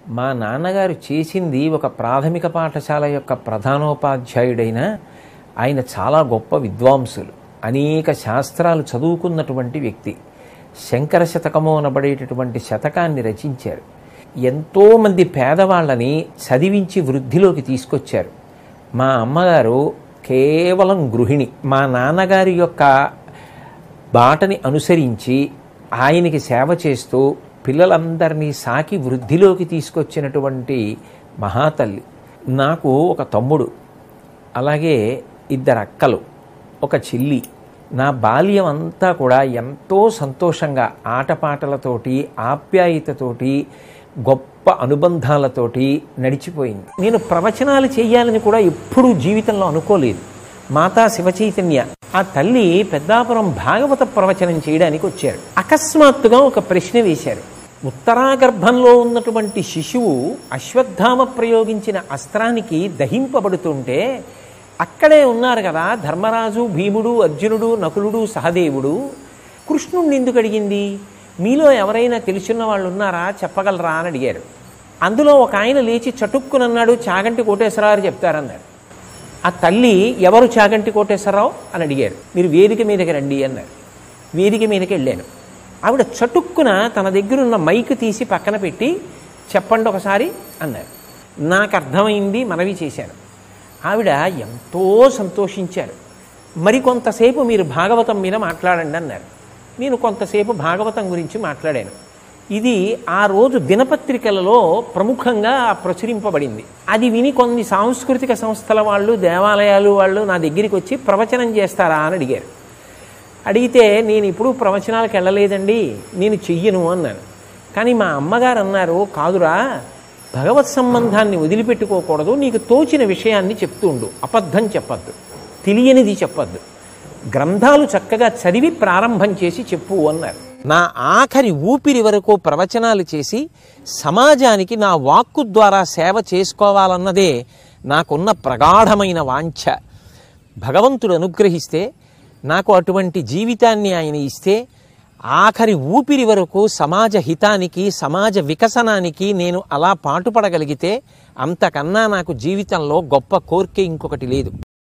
మా నాన్నగారు చేసింది ఒక ప్రాథమిక పాఠశాల యొక్క ప్రధానోపాధ్యాయుడైన ఆయన చాలా గొప్ప విద్వాంసులు అనేక శాస్త్రాలు చదువుకున్నటువంటి వ్యక్తి శంకర శతకము అనబడేటటువంటి శతకాన్ని రచించారు ఎంతోమంది పేదవాళ్ళని చదివించి వృద్ధిలోకి తీసుకొచ్చారు మా అమ్మగారు కేవలం గృహిణి మా నాన్నగారి యొక్క బాటని అనుసరించి ఆయనకి సేవ చేస్తూ పిల్లలందరినీ సాకి వృద్ధిలోకి తీసుకొచ్చినటువంటి మహాతల్లి నాకు ఒక తమ్ముడు అలాగే ఇద్దరు అక్కలు ఒక చెల్లి నా బాల్యం అంతా కూడా ఎంతో సంతోషంగా ఆటపాటలతోటి ఆప్యాయతతోటి గొప్ప అనుబంధాలతోటి నడిచిపోయింది నేను ప్రవచనాలు చేయాలని కూడా ఎప్పుడూ జీవితంలో అనుకోలేదు మాతా శివచైతన్య ఆ తల్లి పెద్దాపురం భాగవత ప్రవచనం చేయడానికి వచ్చారు అకస్మాత్తుగా ఒక ప్రశ్న వేశారు ఉత్తరాగర్భంలో ఉన్నటువంటి శిశువు అశ్వత్థామ ప్రయోగించిన అస్త్రానికి దహింపబడుతుంటే అక్కడే ఉన్నారు కదా ధర్మరాజు భీముడు అర్జునుడు నకులుడు సహదేవుడు కృష్ణుణ్ణి ఎందుకు అడిగింది మీలో ఎవరైనా తెలుసున్న వాళ్ళు ఉన్నారా చెప్పగలరా అని అడిగారు అందులో ఒక ఆయన లేచి చటుక్కునన్నాడు చాగంటి కోటేశ్వరరావు చెప్తారన్నారు ఆ తల్లి ఎవరు చాగంటి కోటేశ్వరరావు అని అడిగారు మీరు వేదిక మీదకి రండి అన్నారు వేదిక మీదకి వెళ్ళాను ఆవిడ చటుక్కున తన దగ్గర ఉన్న మైక్ తీసి పక్కన పెట్టి చెప్పండి ఒకసారి అన్నారు నాకు అర్థమైంది మనవి చేశాను ఆవిడ ఎంతో సంతోషించారు మరికొంతసేపు మీరు భాగవతం మీద మాట్లాడండి అన్నారు నేను కొంతసేపు భాగవతం గురించి మాట్లాడాను ఇది ఆ రోజు దినపత్రికలలో ప్రముఖంగా ప్రచురింపబడింది అది విని కొన్ని సాంస్కృతిక సంస్థల వాళ్ళు దేవాలయాలు వాళ్ళు నా దగ్గరికి వచ్చి ప్రవచనం చేస్తారా అని అడిగారు అడిగితే నేను ఇప్పుడు ప్రవచనాలకు వెళ్ళలేదండి నేను చెయ్యను అన్నాను కానీ మా అమ్మగారు అన్నారు కాదురా భగవత్ సంబంధాన్ని వదిలిపెట్టుకోకూడదు నీకు తోచిన విషయాన్ని చెప్తూ ఉండు అబద్ధం చెప్పద్దు తెలియనిది చెప్పద్దు గ్రంథాలు చక్కగా చదివి ప్రారంభం చేసి చెప్పు అన్నారు నా ఆఖరి ఊపిరి వరకు ప్రవచనాలు చేసి సమాజానికి నా వాక్కు ద్వారా సేవ చేసుకోవాలన్నదే నాకున్న ప్రగాఢమైన వాంఛ భగవంతుడు అనుగ్రహిస్తే నాకు అటువంటి జీవితాన్ని ఆయన ఇస్తే ఆఖరి ఊపిరి వరకు సమాజ హితానికి సమాజ వికసనానికి నేను అలా పాటుపడగలిగితే అంతకన్నా నాకు జీవితంలో గొప్ప కోరిక ఇంకొకటి లేదు